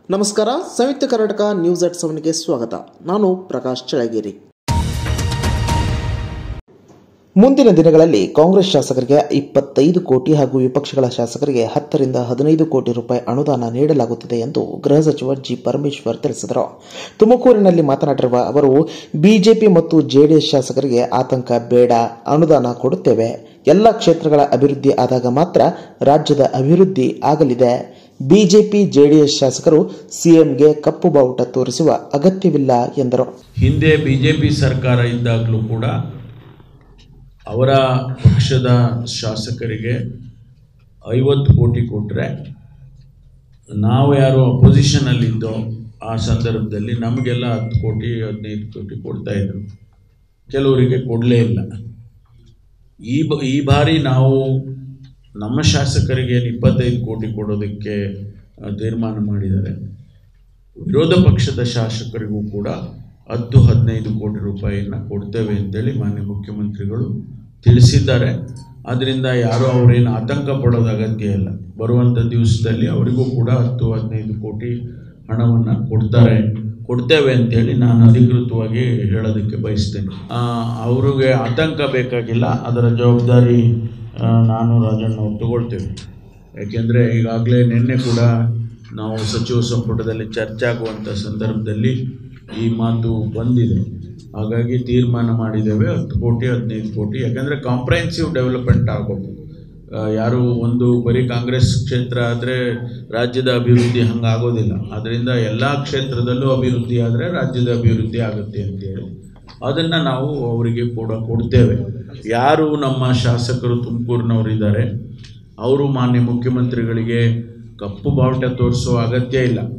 ನಮಸ್ಕಾರ Samyukta Karnataka news at ಸೆವೆನ್ಗೆ ಸ್ವಾಗತ ನಾನು ಪ್ರಕಾಶ್ ಚಳಗೇರಿ ಮುಂದಿನ ದಿನಗಳಲ್ಲಿ ಕಾಂಗ್ರೆಸ್ ಶಾಸಕರಿಗೆ ಇಪ್ಪತ್ತೈದು ಕೋಟಿ ಹಾಗೂ ವಿಪಕ್ಷಗಳ ಶಾಸಕರಿಗೆ ಹತ್ತರಿಂದ ಹದಿನೈದು ಕೋಟಿ ರೂಪಾಯಿ ಅನುದಾನ ನೀಡಲಾಗುತ್ತಿದೆ ಎಂದು ಗೃಹ ಸಚಿವ ಜಿ ಪರಮೇಶ್ವರ್ ತಿಳಿಸಿದರು ತುಮಕೂರಿನಲ್ಲಿ ಮಾತನಾಡಿರುವ ಅವರು ಬಿಜೆಪಿ ಮತ್ತು ಜೆಡಿಎಸ್ ಶಾಸಕರಿಗೆ ಆತಂಕ ಬೇಡ ಅನುದಾನ ಕೊಡುತ್ತೇವೆ ಎಲ್ಲ ಕ್ಷೇತ್ರಗಳ ಅಭಿವೃದ್ಧಿ ಆದಾಗ ಮಾತ್ರ ರಾಜ್ಯದ ಅಭಿವೃದ್ಧಿ ಆಗಲಿದೆ ಬಿಜೆಪಿ ಜೆಡಿಎಸ್ ಶಾಸಕರು ಸಿಎಂಗೆ ಕಪ್ಪು ಬಾವುಟ ತೋರಿಸುವ ಅಗತ್ಯವಿಲ್ಲ ಎಂದರು ಹಿಂದೆ ಬಿ ಜೆ ಪಿ ಸರ್ಕಾರ ಇದ್ದಾಗಲೂ ಕೂಡ ಅವರ ಪಕ್ಷದ ಶಾಸಕರಿಗೆ ಐವತ್ತು ಕೋಟಿ ಕೊಟ್ಟರೆ ನಾವು ಯಾರು ಅಪೋಸಿಷನಲ್ಲಿದ್ದೋ ಆ ಸಂದರ್ಭದಲ್ಲಿ ನಮಗೆಲ್ಲ ಹತ್ತು ಕೋಟಿ ಹದಿನೈದು ಕೋಟಿ ಕೊಡ್ತಾಯಿದ್ರು ಕೆಲವರಿಗೆ ಕೊಡಲೇ ಇಲ್ಲ ಈ ಬ ಈ ಬಾರಿ ನಾವು ನಮ್ಮ ಶಾಸಕರಿಗೆ ಇಪ್ಪತ್ತೈದು ಕೋಟಿ ಕೊಡೋದಕ್ಕೆ ಆ, ತೀರ್ಮಾನ ಮಾಡಿದ್ದಾರೆ ವಿರೋಧ ಪಕ್ಷದ ಶಾಸಕರಿಗೂ ಕೂಡ ಹತ್ತು ಹದಿನೈದು ಕೋಟಿ ರೂಪಾಯಿಯನ್ನು ಕೊಡ್ತೇವೆ ಅಂತೇಳಿ ಮಾನ್ಯ ಮುಖ್ಯಮಂತ್ರಿಗಳು ತಿಳಿಸಿದ್ದಾರೆ ಆದ್ದರಿಂದ ಯಾರೂ ಅವರೇನು ಆತಂಕ ಪಡೋದು ಅಗತ್ಯ ಇಲ್ಲ ಬರುವಂಥ ದಿವಸದಲ್ಲಿ ಅವರಿಗೂ ಕೂಡ ಹತ್ತು ಹದಿನೈದು ಕೋಟಿ ಹಣವನ್ನು ಕೊಡ್ತಾರೆ ಕೊಡ್ತೇವೆ ಅಂತೇಳಿ ನಾನು ಅಧಿಕೃತವಾಗಿ ಹೇಳೋದಕ್ಕೆ ಬಯಸ್ತೇನೆ ಆ, ಅವ್ರಿಗೆ ಆತಂಕ ಬೇಕಾಗಿಲ್ಲ ಅದರ ಜವಾಬ್ದಾರಿ ಆ, ನಾನು ರಾಜಣ್ಣ ಅವ್ರು ತಗೊಳ್ತೇವೆ ಯಾಕೆಂದರೆ ಈಗಾಗಲೇ ನಿನ್ನೆ ಕೂಡ ನಾವು ಸಚಿವ ಸಂಪುಟದಲ್ಲಿ ಚರ್ಚೆ ಆಗುವಂಥ ಸಂದರ್ಭದಲ್ಲಿ ಈ ಮಾತು ಬಂದಿದೆ ಹಾಗಾಗಿ ತೀರ್ಮಾನ ಮಾಡಿದ್ದೇವೆ ಹತ್ತು ಕೋಟಿ ಹದಿನೈದು ಕೋಟಿ ಯಾಕಂದರೆ ಕಾಂಪ್ರಹೆನ್ಸಿವ್ ಡೆವಲಪ್ಮೆಂಟ್ ಆಗಬೇಕು ಆ, ಯಾರು ಒಂದು ಬರೀ ಕಾಂಗ್ರೆಸ್ ಕ್ಷೇತ್ರ ಆದರೆ ರಾಜ್ಯದ ಅಭಿವೃದ್ಧಿ ಹಂಗೆ ಆಗೋದಿಲ್ಲ ಅದರಿಂದ ಎಲ್ಲ ಕ್ಷೇತ್ರದಲ್ಲೂ ಅಭಿವೃದ್ಧಿ ಆದರೆ ರಾಜ್ಯದ ಅಭಿವೃದ್ಧಿ ಆಗುತ್ತೆ ಅಂತೇಳಿ ಅದನ್ನು ನಾವು ಅವರಿಗೆ ಕೂಡ ಕೊಡ್ತೇವೆ ಯಾರು ನಮ್ಮ ಶಾಸಕರು ತುಮಕೂರಿನವರಿದ್ದಾರೆ ಅವರು ಮಾನ್ಯ ಮುಖ್ಯಮಂತ್ರಿಗಳಿಗೆ ಕಪ್ಪು ಬಾವುಟ ತೋರಿಸುವ ಅಗತ್ಯ ಇಲ್ಲ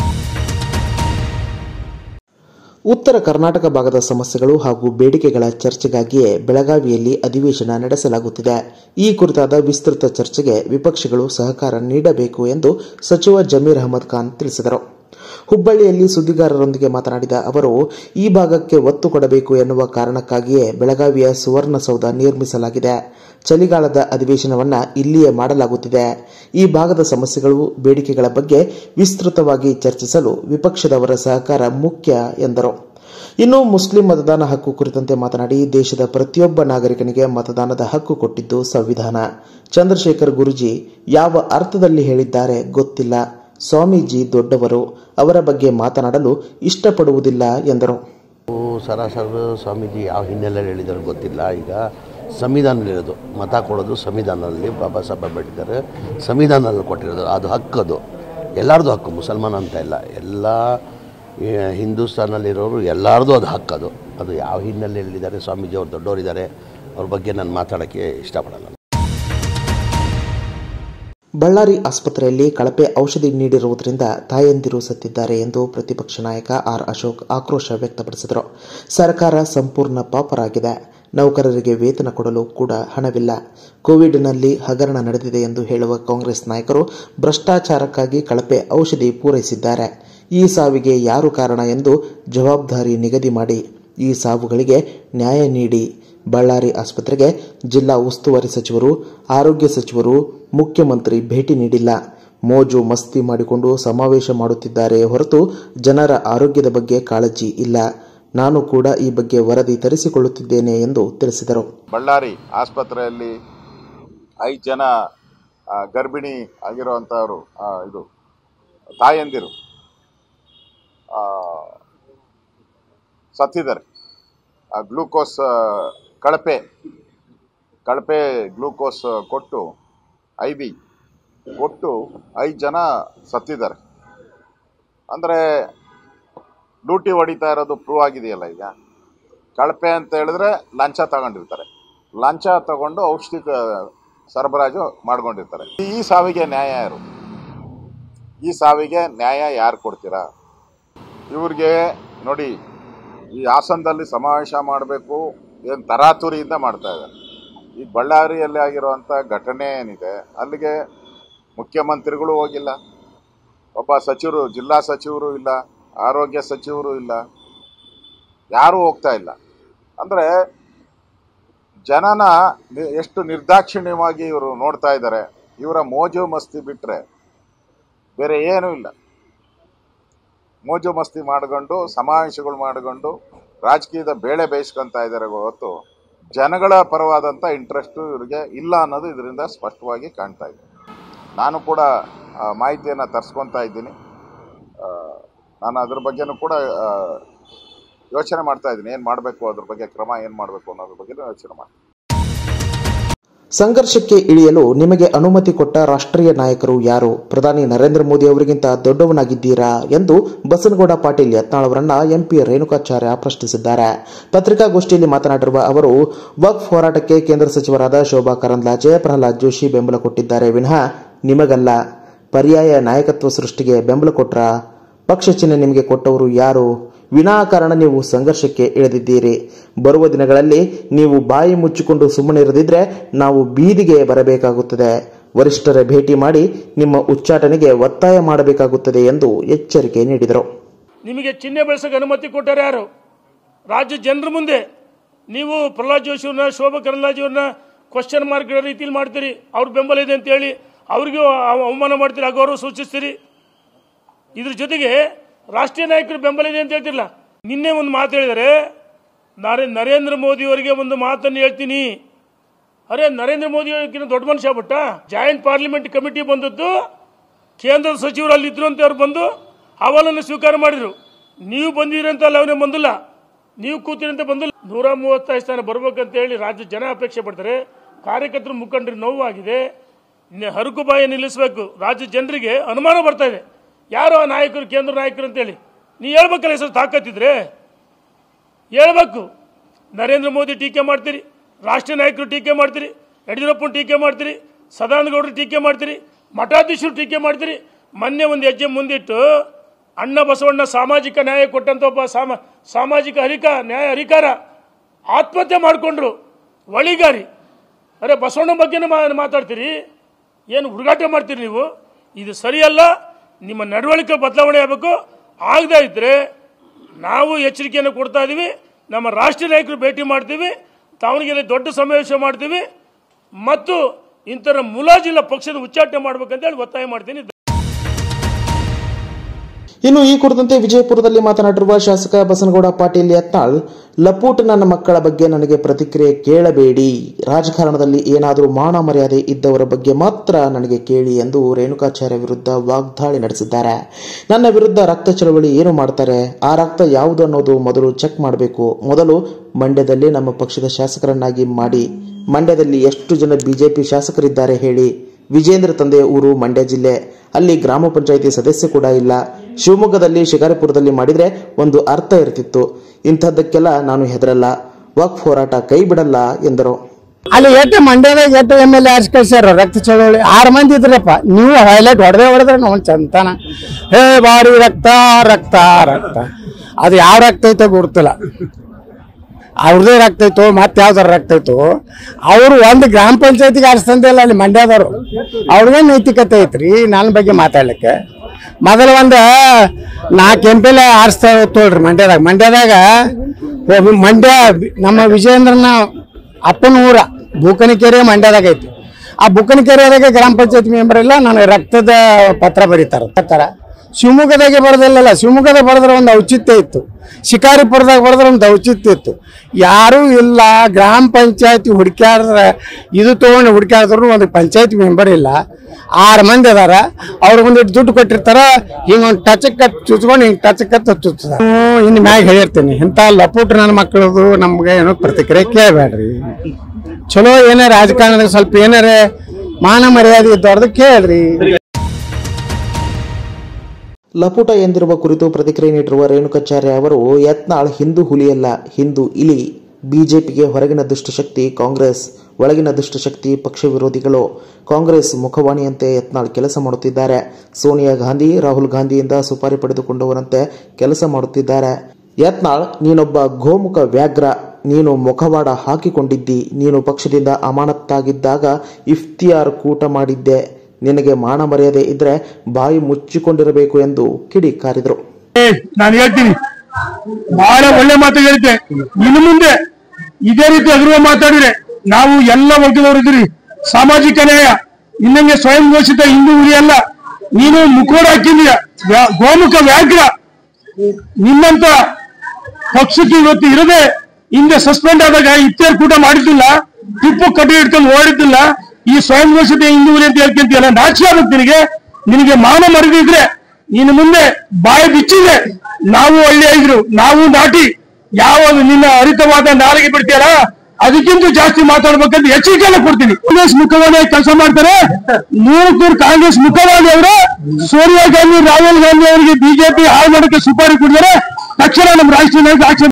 ಉತ್ತರ ಕರ್ನಾಟಕ ಭಾಗದ ಸಮಸ್ಯೆಗಳು ಹಾಗೂ ಬೇಡಿಕೆಗಳ ಚರ್ಚೆಗಾಗಿಯೇ ಬೆಳಗಾವಿಯಲ್ಲಿ ಅಧಿವೇಶನ ನಡೆಸಲಾಗುತ್ತಿದೆ ಈ ಕುರಿತಾದ ವಿಸ್ತೃತ ಚರ್ಚೆಗೆ ವಿಪಕ್ಷಗಳು ಸಹಕಾರ ನೀಡಬೇಕು ಎಂದು ಸಚಿವ ಜಮೀರ್ ಅಹಮದ್ ಖಾನ್ ತಿಳಿಸಿದರು ಹುಬ್ಬಳ್ಳಿಯಲ್ಲಿ ಸುದ್ದಿಗಾರರೊಂದಿಗೆ ಮಾತನಾಡಿದ ಅವರು ಈ ಭಾಗಕ್ಕೆ ಒತ್ತು ಕೊಡಬೇಕು ಎನ್ನುವ ಕಾರಣಕ್ಕಾಗಿಯೇ ಬೆಳಗಾವಿಯ ಸುವರ್ಣಸೌಧ ನಿರ್ಮಿಸಲಾಗಿದೆ ಚಳಿಗಾಲದ ಅಧಿವೇಶನವನ್ನ ಇಲ್ಲಿಯೇ ಮಾಡಲಾಗುತ್ತಿದೆ ಈ ಭಾಗದ ಸಮಸ್ಯೆಗಳು ಬೇಡಿಕೆಗಳ ಬಗ್ಗೆ ವಿಸ್ತೃತವಾಗಿ ಚರ್ಚಿಸಲು ವಿಪಕ್ಷದವರ ಸಹಕಾರ ಮುಖ್ಯ ಎಂದರು ಇನ್ನು ಮುಸ್ಲಿಂ ಮತದಾನ ಹಕ್ಕು ಕುರಿತಂತೆ ಮಾತನಾಡಿ ದೇಶದ ಪ್ರತಿಯೊಬ್ಬ ನಾಗರಿಕನಿಗೆ ಮತದಾನದ ಹಕ್ಕು ಕೊಟ್ಟಿದ್ದು ಸಂವಿಧಾನ ಚಂದ್ರಶೇಖರ್ ಗುರುಜಿ ಯಾವ ಅರ್ಥದಲ್ಲಿ ಹೇಳಿದ್ದಾರೆ ಗೊತ್ತಿಲ್ಲ ಸ್ವಾಮೀಜಿ ದೊಡ್ಡವರು ಅವರ ಬಗ್ಗೆ ಮಾತನಾಡಲು ಇಷ್ಟಪಡುವುದಿಲ್ಲ ಎಂದರು ಸರಾಸರ ಸ್ವಾಮೀಜಿ ಯಾವ ಹಿನ್ನೆಲೆಯಲ್ಲಿ ಹೇಳಿದಾರೆ ಗೊತ್ತಿಲ್ಲ ಈಗ ಸಂವಿಧಾನದಲ್ಲಿರೋದು ಮತ ಕೊಡೋದು ಸಂವಿಧಾನದಲ್ಲಿ ಬಾಬಾ ಸಾಹೇಬ್ ಅಂಬೇಡ್ಕರ್ ಸಂವಿಧಾನದಲ್ಲಿ ಕೊಟ್ಟಿರೋದು ಅದು ಹಕ್ಕದು ಎಲ್ಲರದು ಹಕ್ಕು ಮುಸಲ್ಮಾನ ಅಂತ ಇಲ್ಲ ಎಲ್ಲ ಈ, ಹಿಂದೂಸ್ತಾನಲ್ಲಿರೋರು ಎಲ್ಲರದು ಅದು ಹಕ್ಕದು ಅದು ಯಾವ ಹಿನ್ನೆಲೆಯಲ್ಲಿ ಹೇಳಿದ್ದಾರೆ ಸ್ವಾಮೀಜಿ ಅವ್ರು ದೊಡ್ಡವರಿದ್ದಾರೆ ಅವ್ರ ಬಗ್ಗೆ ನಾನು ಮಾತಾಡೋಕ್ಕೆ ಇಷ್ಟಪಡಲ್ಲ ಬಳ್ಳಾರಿ ಆಸ್ಪತ್ರೆಯಲ್ಲಿ ಕಳಪೆ ಔಷಧಿ ನೀಡಿರುವುದರಿಂದ ತಾಯಂದಿರು ಸತ್ತಿದ್ದಾರೆ ಎಂದು ಪ್ರತಿಪಕ್ಷ ನಾಯಕ ಆರ್ ಅಶೋಕ್ ಆಕ್ರೋಶ ವ್ಯಕ್ತಪಡಿಸಿದರು ಸರ್ಕಾರ ಸಂಪೂರ್ಣ ಪಾಪರಾಗಿದೆ ನೌಕರರಿಗೆ ವೇತನ ಕೊಡಲು ಕೂಡ ಹಣವಿಲ್ಲ ಕೋವಿಡ್ನಲ್ಲಿ ಹಗರಣ ನಡೆದಿದೆ ಎಂದು ಹೇಳುವ ಕಾಂಗ್ರೆಸ್ ನಾಯಕರು ಭ್ರಷ್ಟಾಚಾರಕ್ಕಾಗಿ ಕಳಪೆ ಔಷಧಿ ಪೂರೈಸಿದ್ದಾರೆ ಈ ಸಾವಿಗೆ ಯಾರು ಕಾರಣ ಎಂದು ಜವಾಬ್ದಾರಿ ನಿಗದಿ ಮಾಡಿ ಈ ಸಾವುಗಳಿಗೆ ನ್ಯಾಯ ನೀಡಿ ಬಳ್ಳಾರಿ ಆಸ್ಪತ್ರೆಗೆ ಜಿಲ್ಲಾ ಉಸ್ತುವಾರಿ ಸಚಿವರು ಆರೋಗ್ಯ ಸಚಿವರು ಮುಖ್ಯಮಂತ್ರಿ ಭೇಟಿ ನೀಡಿಲ್ಲ ಮೋಜು ಮಸ್ತಿ ಮಾಡಿಕೊಂಡು ಸಮಾವೇಶ ಮಾಡುತ್ತಿದ್ದಾರೆ ಹೊರತು ಜನರ ಆರೋಗ್ಯದ ಬಗ್ಗೆ ಕಾಳಜಿ ಇಲ್ಲ ನಾನು ಕೂಡ ಈ ಬಗ್ಗೆ ವರದಿ ತರಿಸಿಕೊಳ್ಳುತ್ತಿದ್ದೇನೆ ಎಂದು ತಿಳಿಸಿದರು ಬಳ್ಳಾರಿ ಆಸ್ಪತ್ರೆಯಲ್ಲಿ ಐದು ಜನ ಆ, ಗರ್ಭಿಣಿ ಆಗಿರುವಂಥವರು ಆ, ಇದು ತಾಯಂದಿರು ಆ, ಸತ್ತಿದ್ದಾರೆ ಆ ಗ್ಲೂಕೋಸ್ ಆ, ಕಳಪೆ ಕಳಪೆ ಗ್ಲೂಕೋಸ್ ಕೊಟ್ಟು ಐ ಬಿ ಕೊಟ್ಟು ಐದು ಜನ ಸತ್ತಿದ್ದಾರೆ ಅಂದರೆ ಲೂಟಿ ಹೊಡಿತಾ ಇರೋದು ಪ್ರೂವ್ ಆಗಿದೆಯಲ್ಲ ಈಗ ಕಳಪೆ ಅಂತ ಹೇಳಿದ್ರೆ ಲಂಚ ತಗೊಂಡಿರ್ತಾರೆ ಲಂಚ ತಗೊಂಡು ಔಷಧಿ ಕ- ಸರಬರಾಜು ಮಾಡ್ಕೊಂಡಿರ್ತಾರೆ ಈ ಸಾವಿಗೆ ನ್ಯಾಯ ಯಾರು ಈ ಸಾವಿಗೆ ನ್ಯಾಯ ಯಾರು ಕೊಡ್ತೀರಾ ಇವ್ರಿಗೆ ನೋಡಿ ಈ ಹಾಸನದಲ್ಲಿ ಸಮಾವೇಶ ಮಾಡಬೇಕು ಏನು ತರಾತುರಿಯಿಂದ ಮಾಡ್ತಾ ಇದ್ದಾರೆ ಈ ಬಳ್ಳಾರಿಯಲ್ಲಿ ಆಗಿರುವಂಥ ಘಟನೆ ಏನಿದೆ ಅಲ್ಲಿಗೆ ಮುಖ್ಯಮಂತ್ರಿಗಳು ಹೋಗಿಲ್ಲ ಒಬ್ಬ ಸಚಿವರು ಜಿಲ್ಲಾ ಸಚಿವರು ಇಲ್ಲ ಆರೋಗ್ಯ ಸಚಿವರು ಇಲ್ಲ ಯಾರೂ ಹೋಗ್ತಾ ಇಲ್ಲ ಅಂದರೆ ಜನನ ನಿ- ಎಷ್ಟು ನಿರ್ದಾಕ್ಷಿಣ್ಯವಾಗಿ ಇವರು ನೋಡ್ತಾ ಇದ್ದಾರೆ ಇವರ ಮೋಜು ಮಸ್ತಿ ಬಿಟ್ಟರೆ ಬೇರೆ ಏನೂ ಇಲ್ಲ ಮೋಜು ಮಸ್ತಿ ಮಾಡಿಕೊಂಡು ಸಮಾವೇಶಗಳು ಮಾಡಿಕೊಂಡು ರಾಜಕೀಯದ ಬೇಳೆ ಬೇಯಿಸ್ಕೊಂತ ಇದ್ದಾರೆ ಹೊರತು ಜನಗಳ ಪರವಾದಂಥ ಇಂಟ್ರೆಸ್ಟು ಇವರಿಗೆ ಇಲ್ಲ ಅನ್ನೋದು ಇದರಿಂದ ಸ್ಪಷ್ಟವಾಗಿ ಕಾಣ್ತಾ ಇದೆ ನಾನು ಕೂಡ ಆ, ಮಾಹಿತಿಯನ್ನು ತರಿಸ್ಕೊತಾ ಇದ್ದೀನಿ ಆ, ನಾನು ಅದ್ರ ಬಗ್ಗೆನೂ ಕೂಡ ಆ, ಯೋಚನೆ ಮಾಡ್ತಾ ಇದ್ದೀನಿ ಏನು ಮಾಡಬೇಕು ಅದ್ರ ಬಗ್ಗೆ ಕ್ರಮ ಏನು ಮಾಡಬೇಕು ಅನ್ನೋದ್ರ ಬಗ್ಗೆ ಯೋಚನೆ ಮಾಡ್ತೀನಿ ಸಂಘರ್ಷಕ್ಕೆ ಇಳಿಯಲು ನಿಮಗೆ ಅನುಮತಿ ಕೊಟ್ಟ ರಾಷ್ಟ್ರೀಯ ನಾಯಕರು ಯಾರು ಪ್ರಧಾನಿ ನರೇಂದ್ರ ಮೋದಿ ಅವರಿಗಿಂತ ದೊಡ್ಡವನಾಗಿದ್ದೀರಾ ಎಂದು ಬಸನಗೌಡ ಪಾಟೀಲ್ ಯತ್ನಾಳ್ ಅವರನ್ನ ಎಂಪಿ ರೇಣುಕಾಚಾರ್ಯ ಪ್ರಶ್ನಿಸಿದ್ದಾರೆ ಪತ್ರಿಕಾಗೋಷ್ಠಿಯಲ್ಲಿ ಮಾತನಾಡಿರುವ ಅವರು ವಕ್ಫ್ ಹೋರಾಟಕ್ಕೆ ಕೇಂದ್ರ ಸಚಿವರಾದ ಶೋಭಾ ಕರಂದ್ಲಾಜೆ ಪ್ರಹ್ಲಾದ್ ಜೋಶಿ ಬೆಂಬಲ ಕೊಟ್ಟಿದ್ದಾರೆ ವಿನಃ ನಿಮಗಲ್ಲ ಪರ್ಯಾಯ ನಾಯಕತ್ವ ಸೃಷ್ಟಿಗೆ ಬೆಂಬಲ ಕೊಟ್ರ ಪಕ್ಷ ಚಿಹ್ನೆ ನಿಮಗೆ ಕೊಟ್ಟವರು ಯಾರು ವಿನಾಕಾರಣ ನೀವು ಸಂಘರ್ಷಕ್ಕೆ ಇಳಿದಿದ್ದೀರಿ ಬರುವ ದಿನಗಳಲ್ಲಿ ನೀವು ಬಾಯಿ ಮುಚ್ಚಿಕೊಂಡು ಸುಮ್ಮನಿರದಿದ್ರೆ ನಾವು ಬೀದಿಗೆ ಬರಬೇಕಾಗುತ್ತದೆ ವರಿಷ್ಠರ ಭೇಟಿ ಮಾಡಿ ನಿಮ್ಮ ಉಚ್ಚಾಟನೆಗೆ ಒತ್ತಾಯ ಮಾಡಬೇಕಾಗುತ್ತದೆ ಎಂದು ಎಚ್ಚರಿಕೆ ನೀಡಿದರು ನಿಮಗೆ ಚಿಹ್ನೆ ಬೆಳೆಸೋಕೆ ಅನುಮತಿ ಕೊಟ್ಟಾರೆ ಯಾರು ರಾಜ್ಯ ಜನರ ಮುಂದೆ ನೀವು ಪ್ರಹ್ಲಾದ್ ಜೋಶಿಯವ್ರನ್ನ ಶೋಭಾ ಕರಂದ್ಲಾಜೆಯವ್ರನ್ನ ಕ್ವಶನ್ ಮಾರ್ಕ್ ರೀತಿಯಲ್ಲಿ ಮಾಡ್ತೀರಿ ಅವ್ರ ಬೆಂಬಲ ಇದೆ ಅಂತೇಳಿ ಅವ್ರಿಗೂ ಅವ- ಅವಮಾನ ಮಾಡ್ತೀರಿ ಅಗೌರವ ಸೂಚಿಸ್ತೀರಿ ಇದ್ರ ಜೊತೆಗೆ ರಾಷ್ಟ್ರೀಯ ನಾಯಕರು ಬೆಂಬಲ ಇದೆ ಅಂತ ಹೇಳ್ತಿರಲ್ಲ ನಿನ್ನೆ ಒಂದು ಮಾತು ಹೇಳಿದರೆ ನರೇ ನರೇಂದ್ರ ಮೋದಿಯವರಿಗೆ ಒಂದು ಮಾತನ್ನು ಹೇಳ್ತೀನಿ ಅರೆ ನರೇಂದ್ರ ಮೋದಿ ಅವರಿಗಿಂತ ದೊಡ್ಡ ಮನುಷ್ಯ ಬಿಟ್ಟ ಜಾಯಿಂಟ್ ಪಾರ್ಲಿಮೆಂಟ್ ಕಮಿಟಿ ಬಂದದ್ದು ಕೇಂದ್ರದ ಸಚಿವರು ಅಲ್ಲಿ ಇದ್ರು ಅಂತ ಅವ್ರು ಬಂದು ಅಹವಾಲನ್ನು ಸ್ವೀಕಾರ ಮಾಡಿದ್ರು ನೀವು ಬಂದಿರಿ ಅಂತ ಅಲ್ಲ ಅವನೇ ಬಂದಿಲ್ಲ ನೀವು ಕೂತಿರಿ ಅಂತ ಬಂದಿಲ್ಲ ನೂರ ಮೂವತ್ತೈದು ಸ್ಥಾನ ಬರ್ಬೇಕಂತ ಹೇಳಿ ರಾಜ್ಯ ಜನ ಅಪೇಕ್ಷೆ ಪಡ್ತಾರೆ ಕಾರ್ಯಕರ್ತರು ಮುಖಂಡರಿಗೆ ನೋವಾಗಿದೆ ಇನ್ನು ಹರಕು ಬಾಯಿ ನಿಲ್ಲಿಸಬೇಕು ರಾಜ್ಯ ಜನರಿಗೆ ಅನುಮಾನ ಬರ್ತಾ ಇದೆ ಯಾರು ಆ ನಾಯಕರು ಕೇಂದ್ರ ನಾಯಕರು ಅಂತೇಳಿ ನೀವು ಹೇಳ್ಬೇಕಲ್ಲ ಸರ್ ತಾಕತ್ತಿದ್ರೆ ಹೇಳ್ಬೇಕು ನರೇಂದ್ರ ಮೋದಿ ಟೀಕೆ ಮಾಡ್ತೀರಿ ರಾಷ್ಟ್ರೀಯ ನಾಯಕರು ಟೀಕೆ ಮಾಡ್ತೀರಿ ಯಡಿಯೂರಪ್ಪನ ಟೀಕೆ ಮಾಡ್ತೀರಿ ಸದಾನಂದ ಗೌಡರು ಟೀಕೆ ಮಾಡ್ತೀರಿ ಮಠಾಧೀಶರು ಟೀಕೆ ಮಾಡ್ತೀರಿ ಮೊನ್ನೆ ಒಂದು ಹೆಜ್ಜೆ ಮುಂದಿಟ್ಟು ಅಣ್ಣ ಬಸವಣ್ಣ ಸಾಮಾಜಿಕ ನ್ಯಾಯ ಕೊಟ್ಟಂತ ಒಬ್ಬ ಸಾಮ ಸಾಮಾಜಿಕ ಹರಿಕ ನ್ಯಾಯ ಹರಿಕಾರ ಆತ್ಮಹತ್ಯೆ ಮಾಡಿಕೊಂಡ್ರು ಒಳಿಗಾರಿ ಅರೆ ಬಸವಣ್ಣ ಬಗ್ಗೆನೇ ಮಾ ಮಾತಾಡ್ತೀರಿ ಏನು ಹುಡುಗಾಟ ಮಾಡ್ತೀರಿ ನೀವು ಇದು ಸರಿಯಲ್ಲ ನಿಮ್ಮ ನಡವಳಿಕೆ ಬದಲಾವಣೆ ಆಗಬೇಕು ಆಗದೇ ಇದ್ದರೆ ನಾವು ಎಚ್ಚರಿಕೆಯನ್ನು ಕೊಡ್ತಾ ಇದ್ದೀವಿ ನಮ್ಮ ರಾಷ್ಟ್ರೀಯ ನಾಯಕರು ಭೇಟಿ ಮಾಡ್ತೀವಿ ದಾವಣಗೆರೆ ದೊಡ್ಡ ಸಮಾವೇಶ ಮಾಡ್ತೀವಿ ಮತ್ತು ಇಂಥರ ಮುಲಾಜಿಲ್ಲ ಪಕ್ಷದ ಉಚ್ಚಾಟನೆ ಮಾಡ್ಬೇಕಂತೇಳಿ ಒತ್ತಾಯ ಮಾಡ್ತೀನಿ ಇನ್ನು ಈ ಕುರಿತಂತೆ ವಿಜಯಪುರದಲ್ಲಿ ಮಾತನಾಡಿರುವ ಶಾಸಕ ಬಸನಗೌಡ ಪಾಟೀಲ್ ಯತ್ನಾಳ್ ಲಪೂಟ್ ನನ್ನ ಮಕ್ಕಳ ಬಗ್ಗೆ ನನಗೆ ಪ್ರತಿಕ್ರಿಯೆ ಕೇಳಬೇಡಿ ರಾಜಕಾರಣದಲ್ಲಿ ಏನಾದರೂ ಮಾನ ಮರ್ಯಾದೆ ಇದ್ದವರ ಬಗ್ಗೆ ಮಾತ್ರ ನನಗೆ ಕೇಳಿ ಎಂದು ರೇಣುಕಾಚಾರ್ಯ ವಿರುದ್ಧ ವಾಗ್ದಾಳಿ ನಡೆಸಿದ್ದಾರೆ ನನ್ನ ವಿರುದ್ಧ ರಕ್ತ ಚಳವಳಿ ಏನು ಮಾಡ್ತಾರೆ ಆ ರಕ್ತ ಯಾವುದು ಅನ್ನೋದು ಮೊದಲು ಚೆಕ್ ಮಾಡಬೇಕು ಮೊದಲು ಮಂಡ್ಯದಲ್ಲಿ ನಮ್ಮ ಪಕ್ಷದ ಶಾಸಕರನ್ನಾಗಿ ಮಾಡಿ ಮಂಡ್ಯದಲ್ಲಿ ಎಷ್ಟು ಜನ ಬಿಜೆಪಿ ಶಾಸಕರಿದ್ದಾರೆ ಹೇಳಿ ವಿಜೇಂದ್ರ ತಂದೆ ಊರು ಮಂಡ್ಯ ಜಿಲ್ಲೆ ಅಲ್ಲಿ ಗ್ರಾಮ ಪಂಚಾಯಿತಿ ಸದಸ್ಯ ಕೂಡ ಇಲ್ಲ ಶಿವಮೊಗ್ಗದಲ್ಲಿ ಶಿಕಾರಿಪುರದಲ್ಲಿ ಮಾಡಿದ್ರೆ ಒಂದು ಅರ್ಥ ಇರ್ತಿತ್ತು ಇಂಥದ್ದಕ್ಕೆಲ್ಲ ನಾನು ಹೆದರಲ್ಲ ವಕ್ಫ್ ಹೋರಾಟ ಕೈ ಬಿಡಲ್ಲ ಎಂದರು ಅಲ್ಲಿ ಎಷ್ಟು ಮಂಡ್ಯದಾಗ ಎಷ್ಟು ಎಮ್ ಎಲ್ ಎ ಆರ್ಸ್ ಕಳ್ಸ್ಯಾರ ರಕ್ತ ಚಳವಳಿ ಆರು ಮಂದಿ ಇದ್ರಪ್ಪ ನೀವು ಹೈಲೈಟ್ ಹೊಡೆದೇ ಹೊಡೆದ್ರೆ ನಾವು ಚಂತನ ಹೇ ಬಾರಿ ರಕ್ತ ರಕ್ತ ರಕ್ತ ಅದು ಯಾವ ರಕ್ತ ಐತೋ ಗುರುತಿಲ್ಲ ಅವ್ರದೇ ರಕ್ತ ಐತೋ ಮತ್ತೆ ಯಾವ್ದಾರ ರಕ್ತ ಐತೋ ಅವರು ಒಂದು ಗ್ರಾಮ ಪಂಚಾಯತಿಗೆ ಆರಿಸ್ತಂದಿಲ್ಲ ಅಲ್ಲಿ ಮಂಡ್ಯದವರು ಅವ್ರದೇ ನೈತಿಕತೆ ಐತ್ರಿ ನನ್ನ ಬಗ್ಗೆ ಮಾತಾಡ್ಲಿಕ್ಕೆ ಮೊದಲು ಒಂದು ನಾಲ್ಕು ಎಂ ಪಿ ಎಲ್ ಆರಿಸ್ತಾ ತೋಳ್ರಿ ಮಂಡ್ಯದಾಗ ಮಂಡ್ಯದಾಗ ಒಬ್ಬ ಮಂಡ್ಯ ನಮ್ಮ ವಿಜಯೇಂದ್ರನ ಅಪ್ಪನ ಊರ ಬೂಕನಕೆರೆ ಮಂಡ್ಯದಾಗ ಐತಿ ಆ ಬುಕ್ಕನಕೆರೆಯಾಗ ಗ್ರಾಮ ಪಂಚಾಯತ್ ಮೆಂಬರ್ ಇಲ್ಲ ನನಗೆ ರಕ್ತದ ಪತ್ರ ಬರೀತಾರ ತರ ಶಿವಮೊಗ್ಗದಾಗೆ ಬರೋದಿಲ್ಲಲ್ಲ ಶಿವಮೊಗ್ಗದಾಗ ಬರೆದ್ರೆ ಒಂದು ಔಚಿತ್ಯ ಇತ್ತು ಶಿಕಾರಿಪುರದಾಗ ಬರೆದ್ರೆ ಒಂದು ಔಚಿತ್ಯ ಇತ್ತು ಯಾರೂ ಇಲ್ಲ ಗ್ರಾಮ ಪಂಚಾಯತಿ ಹುಡುಕ್ಯಾಡಿದ್ರೆ ಇದು ತೊಗೊಂಡು ಹುಡುಕ್ಯಾಡಿದ್ರು ಒಂದು ಪಂಚಾಯತ್ ಮೆಂಬರ್ ಇಲ್ಲ ಆರು ಮಂದಿ ಅದಾರ ಅವ್ರು ಒಂದಿಟ್ಟು ದುಡ್ಡು ಕೊಟ್ಟಿರ್ತಾರ ಹಿಂಗೆ ಒಂದು ಟಚಕ್ ಕಟ್ ಚುಚ್ಕೊಂಡು ಹಿಂಗೆ ಟಚಕ್ ಕತ್ ಚುಚ್ತಾರ ಇನ್ನು ಮ್ಯಾಗ ಹೇಳಿರ್ತೀನಿ ಇಂಥ ಲಪುಟ್ ನನ್ನ ಮಕ್ಕಳದು ನಮ್ಗೆ ಏನೋ ಪ್ರತಿಕ್ರಿಯೆ ಕೇಳಬೇಡ್ರಿ ಚಲೋ ಏನಾರ ರಾಜಕಾರಣದಾಗ ಸ್ವಲ್ಪ ಏನಾರ ಮಾನ ಮರ್ಯಾದೆ ಇದ್ದವ್ರದ್ದು ಕೇಳ್ರಿ ಲಪುಟ ಎಂದಿರುವ ಕುರಿತು ಪ್ರತಿಕ್ರಿಯೆ ನೀಡಿರುವ ರೇಣುಕಾಚಾರ್ಯ ಅವರು ಯತ್ನಾಳ್ ಹಿಂದೂ ಹುಲಿಯಲ್ಲ ಹಿಂದೂ ಇಲಿ ಬಿಜೆಪಿಗೆ ಹೊರಗಿನ ದುಷ್ಟಶಕ್ತಿ ಕಾಂಗ್ರೆಸ್ ಒಳಗಿನ ದುಷ್ಟಶಕ್ತಿ ಪಕ್ಷ ವಿರೋಧಿಗಳು ಕಾಂಗ್ರೆಸ್ ಮುಖವಾಣಿಯಂತೆ ಯತ್ನಾಳ್ ಕೆಲಸ ಮಾಡುತ್ತಿದ್ದಾರೆ ಸೋನಿಯಾ ಗಾಂಧಿ ರಾಹುಲ್ ಗಾಂಧಿಯಿಂದ ಸುಪಾರಿ ಪಡೆದುಕೊಂಡವರಂತೆ ಕೆಲಸ ಮಾಡುತ್ತಿದ್ದಾರೆ ಯತ್ನಾಳ್ ನೀನೊಬ್ಬ ಗೋಮುಖ ವ್ಯಾಘ್ರ ನೀನು ಮುಖವಾಡ ಹಾಕಿಕೊಂಡಿದ್ದಿ ನೀನು ಪಕ್ಷದಿಂದ ಅಮಾನತ್ತಾಗಿದ್ದಾಗ ಇಫ್ತಿಯಾರ್ ಕೂಟ ಮಾಡಿದ್ದೆ ನಿನಗೆ ಮಾನ ಮರ್ಯಾದೆ ಇದ್ರೆ ಬಾಯಿ ಮುಚ್ಚಿಕೊಂಡಿರಬೇಕು ಎಂದು ಕಿಡಿಕಾರಿದರು ನಾನು ಹೇಳ್ತೀನಿ ಬಹಳ ಒಳ್ಳೆ ಮಾತು ಹೇಳಿದ್ದೆ ಇನ್ನು ಮುಂದೆ ಇದೇ ರೀತಿ ಅಗರ್ವ ಮಾತಾಡಿದ್ರೆ ನಾವು ಎಲ್ಲ ವರ್ಗದವರು ಇದ್ದೀರಿ ಸಾಮಾಜಿಕ ನ್ಯಾಯ ಇನ್ನಂಗೆ ಸ್ವಯಂ ಘೋಷಿತ ಹಿಂದೂ ಉರಿ ಅಲ್ಲ ನೀನು ಮುಖೋಡ ಹಾಕಿದೀಯ ವ್ಯಾ- ಗೋಮುಖ ವ್ಯಾಘ್ರ ನಿನ್ನಂತ ಪಕ್ಷಕ್ಕೆ ಇವತ್ತು ಇರದೆ ಹಿಂದೆ ಸಸ್ಪೆಂಡ್ ಆದಾಗ ಇತ್ತೇರ್ ಕೂಟ ಮಾಡಿದ್ದಿಲ್ಲ ಟಿಪ್ಪು ಕಟ್ಟಿ ಹಿಡ್ಕೊಂಡು ಓಡಿದ್ದಿಲ್ಲ ಈ ಸ್ವಯಂ ಘೋಷಿತ ಹಿಂದೂರಿ ಅಂತ ಹೇಳ್ಕೊಂತೀಯಲ್ಲ ನಾಚಿಕೆ ಆಗುತ್ತೆ ನಿನಗೆ ನಿನಗೆ ಮಾನ ಮರೆದಿದ್ರೆ ನೀನು ಮುಂದೆ ಬಾಯಿ ಬಿಚ್ಚಿದ್ರೆ ನಾವು ಒಳ್ಳೆ ಇದ್ರು ನಾವು ನಾಟಿ ಯಾವಾಗ ನಿನ್ನ ಹರಿತವಾದ ನಾಲಿಗೆ ಬಿಡ್ತೀಯಲ್ಲ ಅದಕ್ಕಿಂತ ಜಾಸ್ತಿ ಮಾತಾಡ್ಬೇಕಂತ ಎಚ್ಚರಿಕೆಯನ್ನು ಕೊಡ್ತೀನಿ ಕಾಂಗ್ರೆಸ್ ಮುಖವಾಣಿ ಕೆಲಸ ಮಾಡ್ತಾರೆ ನೂರಕ್ಕೆ ನೂರು ಕಾಂಗ್ರೆಸ್ ಮುಖವಾಣಿ ಅವರು ಸೋನಿಯಾ ಗಾಂಧಿ ರಾಹುಲ್ ಗಾಂಧಿ ಅವರಿಗೆ ಬಿಜೆಪಿ ಹಾಳು ಮಾಡೋಕೆ ಸುಪಾರಿ ಕೊಡಿದರೆ ತಕ್ಷಣ ನಮ್ಮ ರಾಷ್ಟ್ರೀಯ ನಾಯಕ ಆಕ್ಷನ್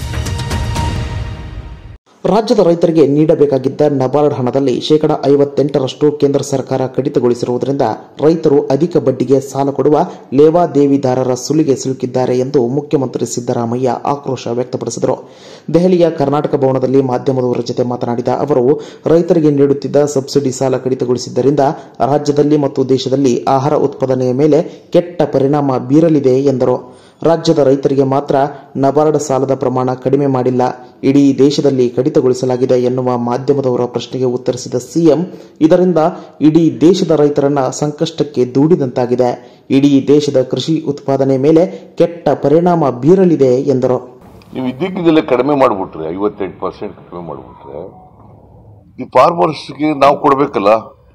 ರಾಜ್ಯದ ರೈತರಿಗೆ ನೀಡಬೇಕಾಗಿದ್ದ ನಬಾರ್ಡ್ ಹಣದಲ್ಲಿ ಶೇಕಡ ಐವತ್ತೆಂಟರಷ್ಟು ಕೇಂದ್ರ ಸರ್ಕಾರ ಕಡಿತಗೊಳಿಸಿರುವುದರಿಂದ ರೈತರು ಅಧಿಕ ಬಡ್ಡಿಗೆ ಸಾಲ ಕೊಡುವ ಲೇವಾದೇವಿದಾರರ ಸುಲಿಗೆ ಸಿಲುಕಿದ್ದಾರೆ ಎಂದು ಮುಖ್ಯಮಂತ್ರಿ ಸಿದ್ದರಾಮಯ್ಯ ಆಕ್ರೋಶ ವ್ಯಕ್ತಪಡಿಸಿದರು ದೆಹಲಿಯ ಕರ್ನಾಟಕ ಭವನದಲ್ಲಿ ಮಾಧ್ಯಮದವರ ಜೊತೆ ಮಾತನಾಡಿದ ಅವರು ರೈತರಿಗೆ ನೀಡುತ್ತಿದ್ದ ಸಬ್ಸಿಡಿ ಸಾಲ ಕಡಿತಗೊಳಿಸಿದ್ದರಿಂದ ರಾಜ್ಯದಲ್ಲಿ ಮತ್ತು ದೇಶದಲ್ಲಿ ಆಹಾರ ಉತ್ಪಾದನೆಯ ಮೇಲೆ ಕೆಟ್ಟ ಪರಿಣಾಮ ಬೀರಲಿದೆ ಎಂದರು ರಾಜ್ಯದ ರೈತರಿಗೆ ಮಾತ್ರ ನಬಾರ್ಡ್ ಸಾಲದ ಪ್ರಮಾಣ ಕಡಿಮೆ ಮಾಡಿಲ್ಲ ಇಡೀ ದೇಶದಲ್ಲಿ ಕಡಿತಗೊಳಿಸಲಾಗಿದೆ ಎನ್ನುವ ಮಾಧ್ಯಮದವರ ಪ್ರಶ್ನೆಗೆ ಉತ್ತರಿಸಿದ ಸಿಎಂ ಇದರಿಂದ ಇಡೀ ದೇಶದ ರೈತರನ್ನ ಸಂಕಷ್ಟಕ್ಕೆ ದೂಡಿದಂತಾಗಿದೆ ಇಡೀ ದೇಶದ ಕೃಷಿ ಉತ್ಪಾದನೆ ಮೇಲೆ ಕೆಟ್ಟ ಪರಿಣಾಮ ಬೀರಲಿದೆ ಎಂದರು ನೀವು ಇದ್ದಕ್ಕಿದ್ದಲ್ಲೇ ಕಡಿಮೆ ಮಾಡಿಬಿಟ್ರೆ ಐವತ್ತೆಂಟು ಪರ್ಸೆಂಟ್ ಕಡಿಮೆ ಮಾಡಿಬಿಟ್ರೆ ಈ ಫಾರ್ಮರ್ಸ್ಗೆ ನಾವು ಕೊಡಬೇಕಲ್ಲ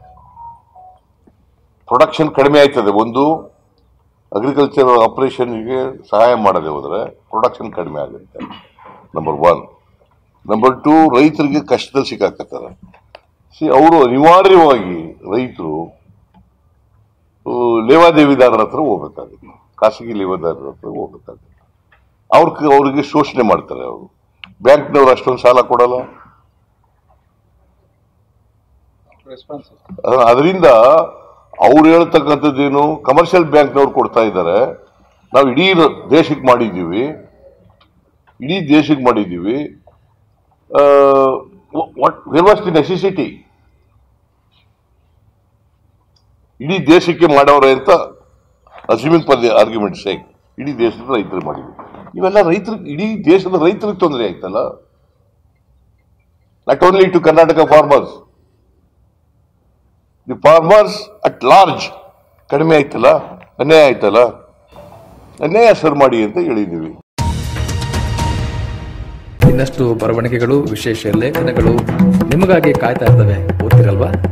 ಪ್ರೊಡಕ್ಷನ್ ಕಡಿಮೆ ಆಯ್ತದೆ ಒಂದು ಅಗ್ರಿಕಲ್ಚರ್ ಆಪರೇಷನ್ಗೆ ಸಹಾಯ ಮಾಡದೆ ಹೋದರೆ ಪ್ರೊಡಕ್ಷನ್ ಕಡಿಮೆ ಆಗುತ್ತೆ ನಂಬರ್ ಒನ್ ನಂಬರ್ ಟು ರೈತರಿಗೆ ಕಷ್ಟದಲ್ಲಿ ಸಿಕ್ಕಾಕತ್ತಾರೆ ಸಿ ಅವರು ಅನಿವಾರ್ಯವಾಗಿ ರೈತರು ಆ, ಲೇವಾದೇವಿದಾರರ ಹತ್ರ ಹೋಗ್ಬೇಕಾಗುತ್ತೆ ಖಾಸಗಿ ಲೇವಾದಾರರ ಹತ್ರ ಹೋಗ್ಬೇಕಾಗುತ್ತೆ ಅವ್ರ ಅವ್ರಿಗೆ ಶೋಷಣೆ ಮಾಡ್ತಾರೆ ಅವರು ಬ್ಯಾಂಕ್ನವ್ರು ಅಷ್ಟೊಂದು ಸಾಲ ಕೊಡಲ್ಲ ಅದರಿಂದ ಅವ್ರು ಹೇಳ್ತಕ್ಕಂಥದ್ದೇನು ಕಮರ್ಷಿಯಲ್ ಬ್ಯಾಂಕ್ನವ್ರು ಕೊಡ್ತಾ ಇದ್ದಾರೆ ನಾವು ಇಡೀ ರ- ದೇಶಕ್ಕೆ ಮಾಡಿದ್ದೀವಿ ಇಡೀ ದೇಶಕ್ಕೆ ಮಾಡಿದ್ದೀವಿ ವೆರ್ ವಾಸ್ ದಿ ನೆಸೆಸಿಟಿ ಇಡೀ ದೇಶಕ್ಕೆ ಮಾಡವ್ರೆ ಅಂತ assuming for the argument sake ಇಡೀ ದೇಶದ ರೈತರು ಮಾಡಿದ್ವಿ ಇವೆಲ್ಲ ರೈತರಿಗೆ ಇಡೀ ದೇಶದ ರೈತರಿಗೆ ತೊಂದರೆ ಆಯ್ತಲ್ಲ not only to Karnataka farmers the farmers at large ಕಡಿಮೆ ಆಯ್ತಲ್ಲ ಅನ್ಯಾಯ ಆಯ್ತಲ್ಲ ಅನ್ಯಾಯ ಸರ್ ಮಾಡಿ ಅಂತ ಹೇಳಿದ್ದೀವಿ ಇನ್ನಷ್ಟು ಬರವಣಿಗೆಗಳು ವಿಶೇಷ ಲೇಖನಗಳು ನಿಮಗಾಗಿ ಕಾಯ್ತಾ ಇರ್ತವೆ ಓದ್ತಿರಲ್ವಾ